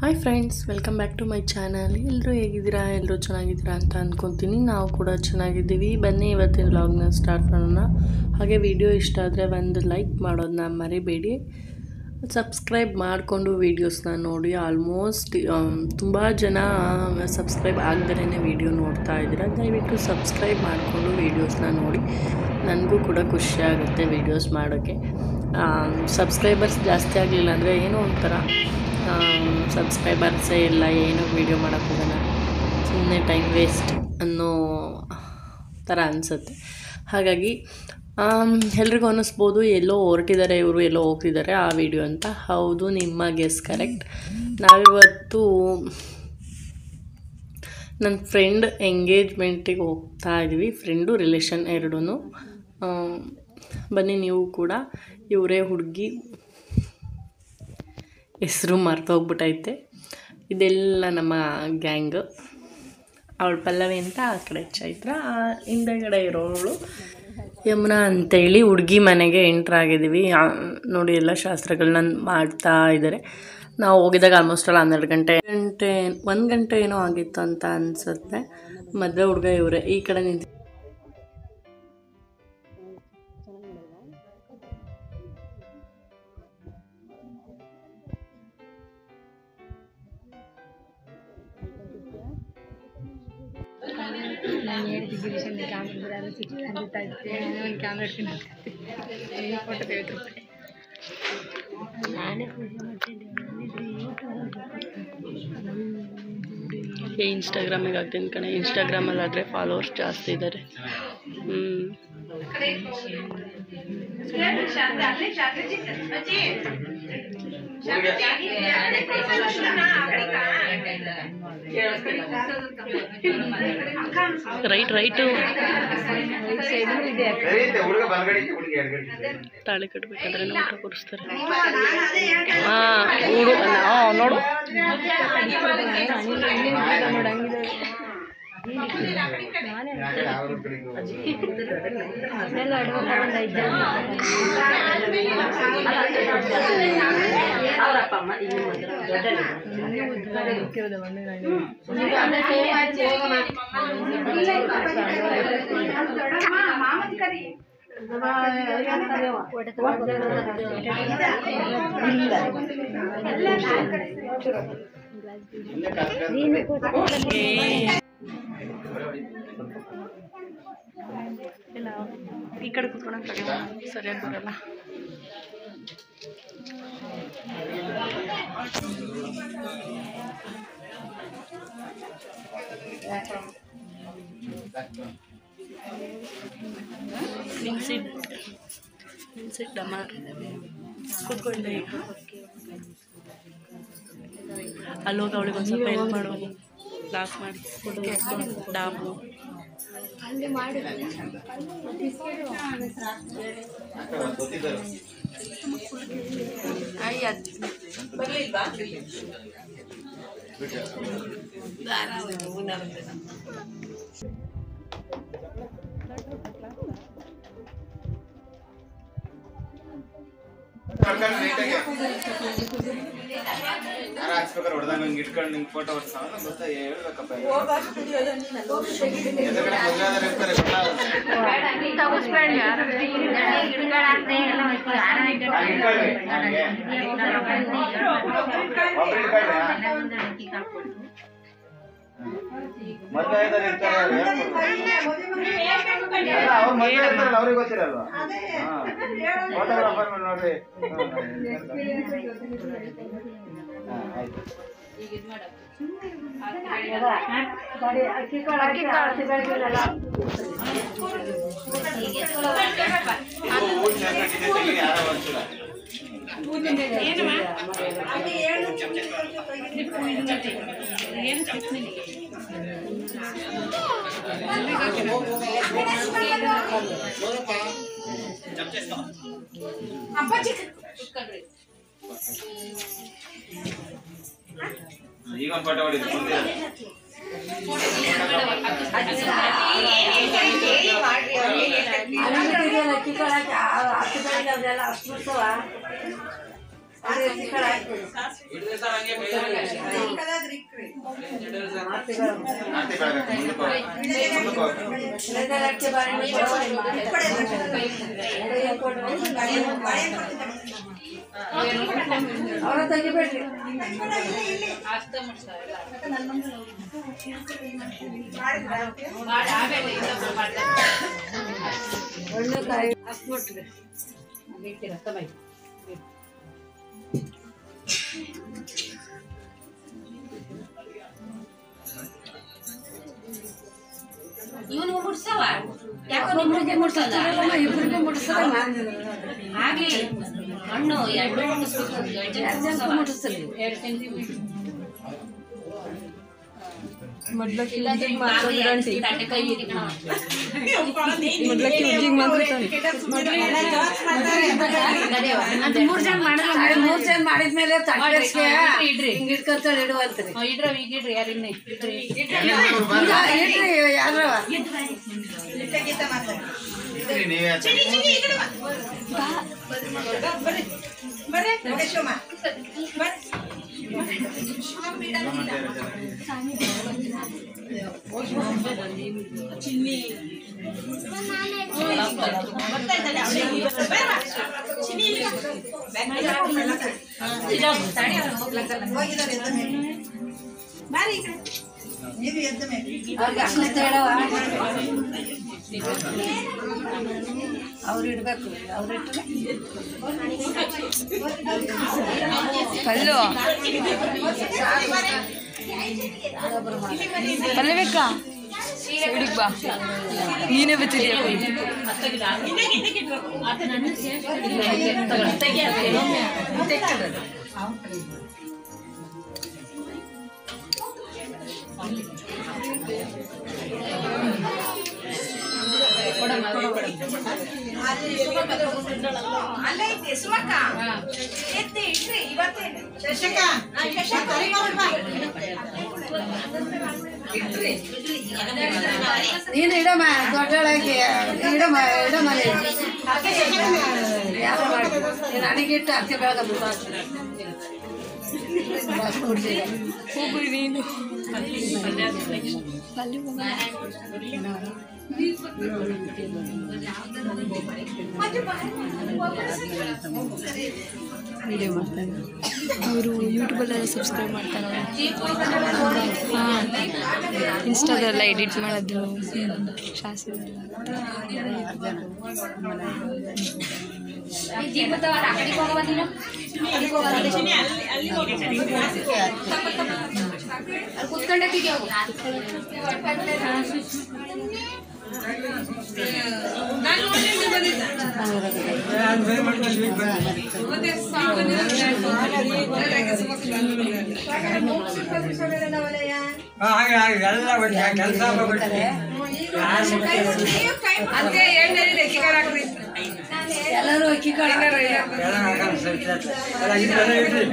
Hi friends welcome back to my channel ಎಲ್ಲರೂ ಹೇಗಿದ್ದೀರಾ ಎಲ್ಲರೂ ಚೆನ್ನಾಗಿದ್ದೀರಾ ಅಂತ ಅಂದ್ಕೊತೀನಿ ನಾವು ಕೂಡ ಚೆನ್ನಾಗಿದ್ದೀವಿ ಬನ್ನಿ ಇವತ್ತಿನ ವ್ಲಾಗ್ನ ಸ್ಟಾರ್ಟ್ ಮಾಡೋಣ ಹಾಗೆ ವಿಡಿಯೋ ಇಷ್ಟ ಆದರೆ ಒಂದು ಲೈಕ್ ಮಾಡೋದನ್ನ ಮರಿಬೇಡಿ ಸಬ್ಸ್ಕ್ರೈಬ್ ಮಾಡಿಕೊಂಡು ವೀಡಿಯೋಸ್ನ ನೋಡಿ ಆಲ್ಮೋಸ್ಟ್ ತುಂಬ ಜನ ಸಬ್ಸ್ಕ್ರೈಬ್ ಆಗದೇ ವೀಡಿಯೋ ನೋಡ್ತಾ ಇದ್ದೀರಾ ದಯವಿಟ್ಟು ಸಬ್ಸ್ಕ್ರೈಬ್ ಮಾಡಿಕೊಂಡು ವೀಡಿಯೋಸ್ನ ನೋಡಿ ನನಗೂ ಕೂಡ ಖುಷಿ ಆಗುತ್ತೆ ವೀಡಿಯೋಸ್ ಮಾಡೋಕ್ಕೆ ಸಬ್ಸ್ಕ್ರೈಬರ್ಸ್ ಜಾಸ್ತಿ ಆಗಲಿಲ್ಲ ಅಂದರೆ ಏನೋ ಒಂಥರ ಸಬ್ಸ್ಕ್ರೈಬರ್ಸೇ ಇಲ್ಲ ಏನೋ ವೀಡಿಯೋ ಮಾಡೋಕ್ಕೆ ಹೋಗೋಣ ಸುಮ್ಮನೆ ಟೈಮ್ ವೇಸ್ಟ್ ಅನ್ನೋ ಥರ ಅನಿಸುತ್ತೆ ಹಾಗಾಗಿ ಎಲ್ರಿಗೂ ಅನ್ನಿಸ್ಬೋದು ಎಲ್ಲೋ ಹೊರಟಿದ್ದಾರೆ ಇವರು ಎಲ್ಲೋ ಹೋಗ್ತಿದ್ದಾರೆ ಆ ವಿಡಿಯೋ ಅಂತ ಹೌದು ನಿಮ್ಮ ಗೆಸ್ ಕರೆಕ್ಟ್ ನಾವಿವತ್ತು ನನ್ನ ಫ್ರೆಂಡ್ ಎಂಗೇಜ್ಮೆಂಟಿಗೆ ಹೋಗ್ತಾ ಇದ್ವಿ ಫ್ರೆಂಡು ರಿಲೇಷನ್ ಎರಡೂ ಬನ್ನಿ ನೀವು ಕೂಡ ಇವರೇ ಹುಡುಗಿ ಹೆಸರು ಮರ್ತೋಗ್ಬಿಟ್ಟೈತೆ ಇದೆಲ್ಲ ನಮ್ಮ ಗ್ಯಾಂಗ್ ಅವಳು ಪಲ್ಲವಿ ಅಂತ ಆ ಕಡೆ ಚೈತ್ರ ಆ ಹಿಂದೆಗಡೆ ಇರೋಳು ಯಮುನಾ ಅಂತೇಳಿ ಹುಡುಗಿ ಮನೆಗೆ ಎಂಟ್ರ್ ಆಗಿದ್ದೀವಿ ಆ, ನೋಡಿ ಎಲ್ಲ ಶಾಸ್ತ್ರಗಳನ್ನ ಮಾಡ್ತಾ ಇದ್ದಾರೆ ನಾವು ಹೋಗಿದಾಗ ಆಲ್ಮೋಸ್ಟ್ ಅಲ್ಲ ಹನ್ನೆರಡು ಗಂಟೆ ಗಂಟೆ ಒಂದು ಗಂಟೆ ಏನೋ ಆಗಿತ್ತು ಅಂತ ಅನಿಸುತ್ತೆ ಮದುವೆ ಹುಡುಗ ಇವರೇ ಈ ಕಡೆ ನಿಂತು ನಾನು ಹೇಳ್ತಿದ್ದೆ ವಿಷಯ ಕ್ಯಾಮ್ರಾ ಯಾರು ಸಿಕ್ಕಿ ಖಂಡಿತ ಇದ್ದೆ ಒಂದು ಕ್ಯಾಮ್ರಾ ಇಟ್ಕೊಂಡು ಈ ಫೋಟೋ ಐವತ್ತು ರೂಪಾಯಿ ನಾನೇ ಪೂಜೆ ಮಾಡ್ತಿದ್ದೆ ಇನ್ಸ್ಟಾಗ್ರಾಮಿಗೆ ಆಗ್ತೀನಿ ಕಣೆ ಇನ್ಸ್ಟಾಗ್ರಾಮಲ್ಲಿ ಆದರೆ ಫಾಲೋವರ್ಸ್ ಜಾಸ್ತಿ ಇದ್ದಾರೆ ಹ್ಞೂ ರೈಟ್ ರೈಟು ಹುಡುಗ ಬಲಗಡೆಗೆ ಹುಡುಗಿ ಎಡಗಡೆಗೆ ತಾಳಿ ಕಟ್ಟಬೇಕಾದ್ರೆ ಊಟ ಕೊಡಿಸ್ತಾರೆ ಹಾಂ ಹುಡು ಹಾಂ ನೋಡು ಯಾವ ಕಡೆಗೆ ಎಲ್ಲ ಅಡ್ವರ್ಟೈಸ್ ಒಂದು ಐದು ಜನ ಇಲ್ಲೇ ಕರ್ಕೊಂಡು ಇಲ್ಲ ಈ ಕಡೆ ಕುತ್ಕೊಳಕ್ಕೆ ಸರಿಯಾಗಿ ಬರಲ್ಲ ನಿಲ್ಸಿಡ್ ನಿಲ್ಸಿಟ್ಟಮ್ಮ ಕೂತ್ಕೊಳ್ಳಿ ಅಲ್ಲೋಗಿ ಅವಳಿಗೆ ಒಂದು ಸ್ವಲ್ಪ ಹೆಲ್ಪ್ ಮಾಡು ಲಾಕ್ ಮಾಡಿ ಡಾಬು ಗೊತ್ತಿದ್ದಾರೆ ಕರ್ಕೊಂಡು ನೀಟಾಗಿ ಯಾರು ಹಾಕ್ಸ್ಬೇಕಾರೆ ಹೊಡೆದಂಗ ಹಿಂಗೆ ಇಟ್ಕೊಂಡು ನಿಂಗೆ ಫೋಟೋ ಹೊಡ್ಸ ಗೊತ್ತಾ ಹೇಳ್ಬೇಕಪ್ಪ ಎದುರುಗಡೆ ಮದುವೆಯಾದವ್ರು ಇರ್ತಾರೆ ಗೊತ್ತಾಗುತ್ತೆ ಹಾಗೆ ಇಟ್ಕೊಳ್ಳಿ, ಹಾಗೆ. ಒಬ್ರು ಇಟ್ಕೊಳ್ಳಿ, ಹಾ. ಮದುವೆ ಆದವ್ರು ಇರ್ತಾರೆ ಅವ್ರು ಹೇಳ್ಕೊಡು. ಅಲ್ಲ, ಅವ್ರು ಮದುವೆ ಇರ್ತಾರಲ್ಲ ಅವ್ರಿಗೆ ಗೊತ್ತಿರಲ್ವಾ ಫೋಟೋಗ್ರಾಫರ್ ನೋಡ್ರಿ ಹಾ, ಆಯ್ತು ಇದು ಊರ್ ಜನರ ಜೊತೆಗೆ ಯಾರೋ ಬರ್ತಿಲ್ಲ. ಈಗ ಒಂದು ಫೋಟೋ ಹೊಡಿದ್ರು ಮುಂದೆ ಆರ್ತಿ ಬೆಳಗಕ್ಕೆ ಮುಂದಕ್ಕೆ ಹೋಗಿ. ಮುಂದಕ್ಕೆ ಹೋಗಿ. ಇವನು ಮುಡ್ಸವ ಯಾಕೆ ಮುಡ್ಸಲ್ಲ ಇಬ್ಬರಿಗೂ ಮುಡ್ಸಲ್ಲ ಆಗ್ಲಿ ಹಣ್ಣು ಎರಡು ಮುಡಿಸ್ಬೇಕು ಎರಡು ಜನ ಮುಡಿಸ್ತೀವಿ ಎರಡು ಸೆಂಟಿಮೀಟರ್ ಮೂರ್ ಜನ ಮಾಡಿದ್ರೆ ಮೂರ್ ಜನ ಮಾಡಿದ್ಮೇಲೆ ತಟ್ಟೆಸ್ಗೆ ಹಿಂಗ್ ಇಟ್ಕೊಂತಾಳೆ ಇಡುವಂತ್ರಿ ಇಡ್ರ ಈಗ ಇಡ್ರಿ ಯಾರಿನ್ನ ಇಡ್ರಿ ಇಡ್ರಿ ಯಾರು ಇದ್ರಿ ನೀವೇ ಹಚ್ಚಿರಿ. ಗಮನ ಇರೋ ಜನ. ಅವ್ರಿಗೆ ಅಷ್ಟು ಹೇಳವ ಅವ್ರು ಇಡ್ಬೇಕು ಅವ್ರು ಇಟ್ರೆ ಕಲ್ಲು ಪಲ್ಲವಿಕ್ಕ ಸೈಡಿಗೆ ಬಾ ನೀನೇ ಬತ್ತಿದ್ಯಾ ನೀನು ಇಡಮ್ಮ ದೊಡ್ಡಳಾಗಿ ಇಡಮ್ಮ ಇಡಮ್ಮ ಯಾರು ಮಾಡಿ ನನಗಿಟ್ಟು ಅಕ್ಕಿ ಬೆಳಗ್ಗೆ ಹೋಗ್ರಿ ನೀನು ವಿಡಿಯೋ ಮಾಡ್ತಾರೆ ಅವರು ಯೂಟ್ಯೂಬಲ್ಲೆಲ್ಲ ಸಬ್ಸ್ಕ್ರೈಬ್ ಮಾಡ್ತಾರೆ ಹಾಂ ಇನ್ಸ್ಟಾದೆಲ್ಲ ಎಡಿಟ್ ಮಾಡೋದು ಶಾಸ್ತ್ರ ಕುತ್ಕೊಂಡೆ ಹಾಗೆ ಹಾಗೆ ಎಲ್ಲ ಬಿಟ್ಟು ಕೆಲಸ ಬಿಟ್ಟು ಎಲ್ಲರೂ ಅಕ್ಕಿ ಕಾಳು ಎಲ್ಲ ಹಾಕೊಂಡು ಸರಿ ಎಲ್ಲ ಇದೆಲ್ಲ ಇಡ್ರಿ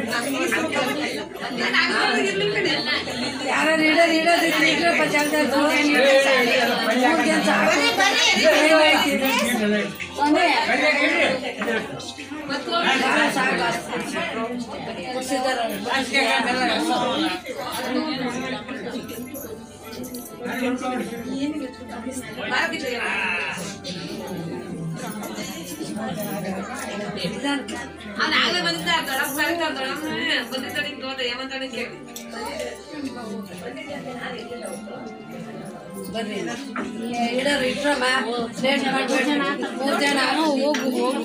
ಯಾರು ಇಡೋದು ಇಡೋದು ಇಟ್ರಪ್ಪ ಜಾಗದಲ್ಲಿ ಮೂರು ಜನ ಸಾಕು ಸ್ವಾಮಿ ಭಾಳ ಸಾಕು ಮುಗಿಸಿದಾರೆ ಬರ್ರಿ ಇಡೋರು ಇಟ್ರಮ್ಮ ಲೇಟ್ ಮಾಡ್ಬೇಡಿ ಮೂರು ಜನ ಹೋಗು ಹೋಗು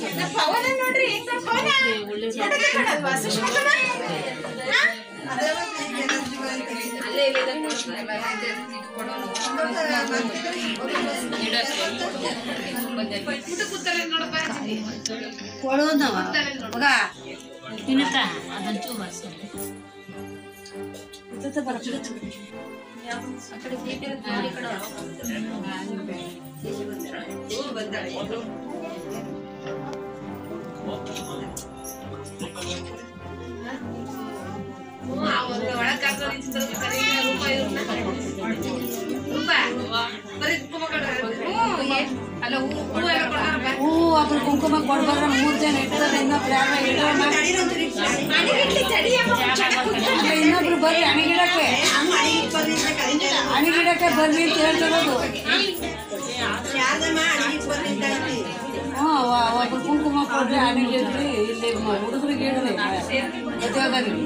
ಕೊಡೋದವ ಮಗ ಇತ್ತತ್ತ ಬರ್ಬಿಡುತ್ತೆ. ಹೂ ಒಬ್ರು ಕುಂಕುಮ ಕುಂಕುಮ ಕೊಡ್ಬಾರ ಮೂರು ಜನ ಇರ್ತದೆ ಇನ್ನೊಬ್ರು ಯಾರೋ ಇಡೋಣ ಇನ್ನೊಬ್ರು ಬರ್ರಿ ಅಣಿಗಿಡಕ್ಕೆ ಅಣಿಗಿಡಕ್ಕೆ ಬರ್ರಿ ಅಂತ ಹೇಳ್ತಿರೋದು ಹ್ಞೂ ಒಬ್ರು ಕುಂಕುಮ ಕೊಡ್ರಿ ಅಣಿಗಿಡ್ರಿ ಇಲ್ಲಿ ಹುಡುಗರಿಗೆ ಇಡ್ರಿ ಮದುವೆಗಾರಿಗೆ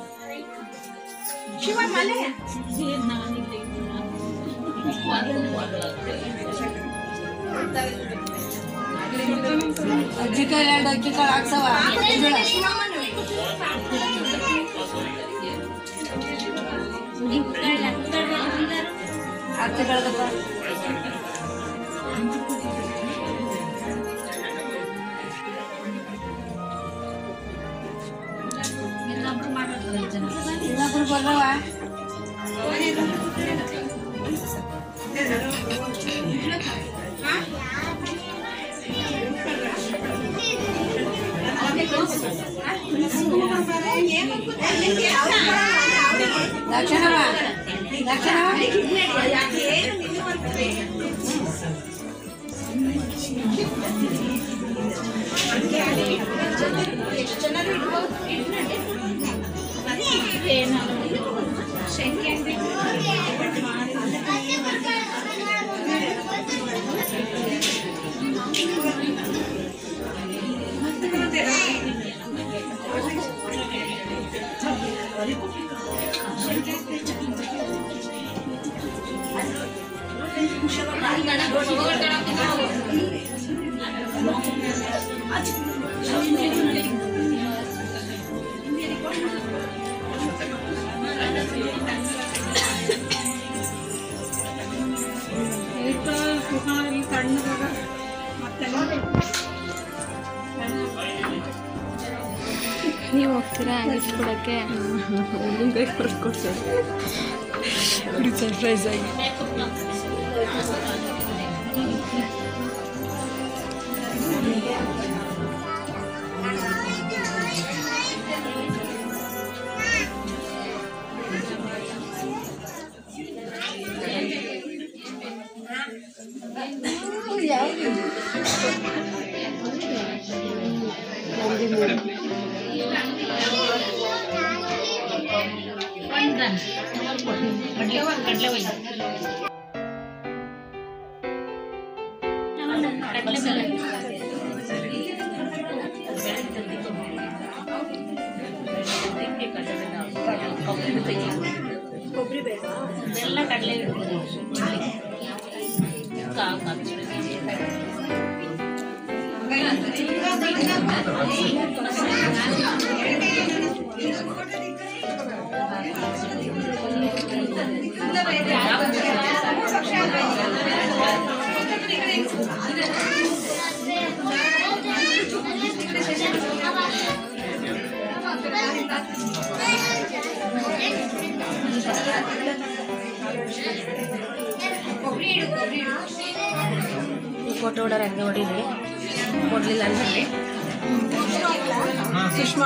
ಅಜ್ಜಿ ಕಾಳು ಎರಡು ಅಕ್ಕಿ ಕಾಳು ಹಾಕ್ಸವ ಅಕ್ಕಿ ಕಾಳದಪ್ಪ ಇನ್ನೊಬ್ರು ಬರ್ರವ ಲಕ್ಷಣವ ಲಕ್ಷಣವ ನೀವು ಹೋಗ್ತೀರಾ ಗಿಫ್ಟ್ ಕೊಡೋಕ್ಕೆ ಮುಂದೆ ಕೊಡ್ತಾರೆ ಸರ್ಪ್ರೈಸ್ ಆಗಿ ಫೋಟೋ ಹೊಡೋರು ಹಂಗೆ ಹೊಡೀರಿ ಕೊಡಲಿಲ್ಲ ಅಂದರೆ ಸುಷ್ಮಾ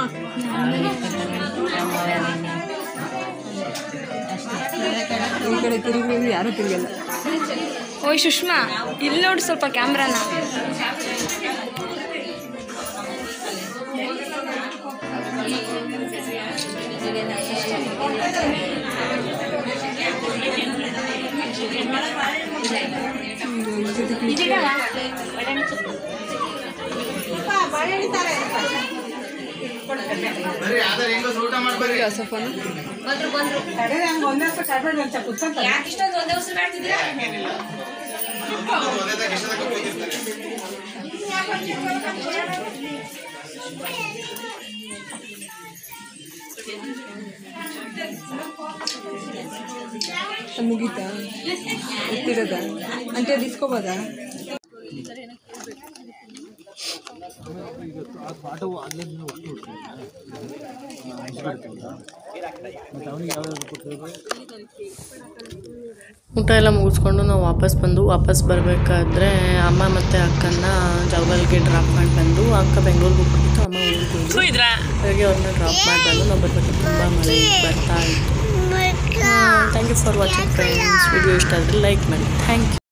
ಈ ಕಡೆ ತಿರುಗಿ ಯಾರು ತಿರುಗಲ್ಲ ಓಯ್ ಸುಷ್ಮಾ ಇಲ್ಲಿ ನೋಡಿ ಸ್ವಲ್ಪ ಕ್ಯಾಮ್ರಾನ ಬರ್ರಿ ಆದ್ರೆ ಹೆಂಗೋ ಊಟ ಮಾಡ್ಬರ್ರಿ ಸಫಾನ ಒಂದೇ ಕಿಶದಾಗ ಕೂತಿರ್ತಾರೆ ಮುಗೀತಾ ಎತ್ತಿರೋದ అంటే తీసుకోಬೋదా ಊಟ ಎಲ್ಲ ಮುಗಿಸ್ಕೊಂಡು ನಾವು ವಾಪಸ್ ಬಂದು ವಾಪಸ್ ಬರಬೇಕಾದ್ರೆ ಅಮ್ಮ ಮತ್ತು ಅಕ್ಕನ ಜಾಗಲ್ಗೆ ಡ್ರಾಪ್ ಮಾಡಿ ಬಂದು ಅಕ್ಕ ಬೆಂಗಳೂರಿಗೆ ಹೋಗ್ಬಿಟ್ಟು ಅಮ್ಮ ಊರಿಗೆ ಹೋದ್ರು ಹಾಗೆ ಅವ್ರನ್ನ ಡ್ರಾಪ್ ಮಾಡಿ ಬಂದು ನಾವು ಬರ್ಬೇಕು ತುಂಬ ಮಳೆ ಬರ್ತಾ ಇತ್ತು thank you for watching friends video ಇಷ್ಟ ಆದರೆ ಲೈಕ್ ಮಾಡಿ ಥ್ಯಾಂಕ್ ಯು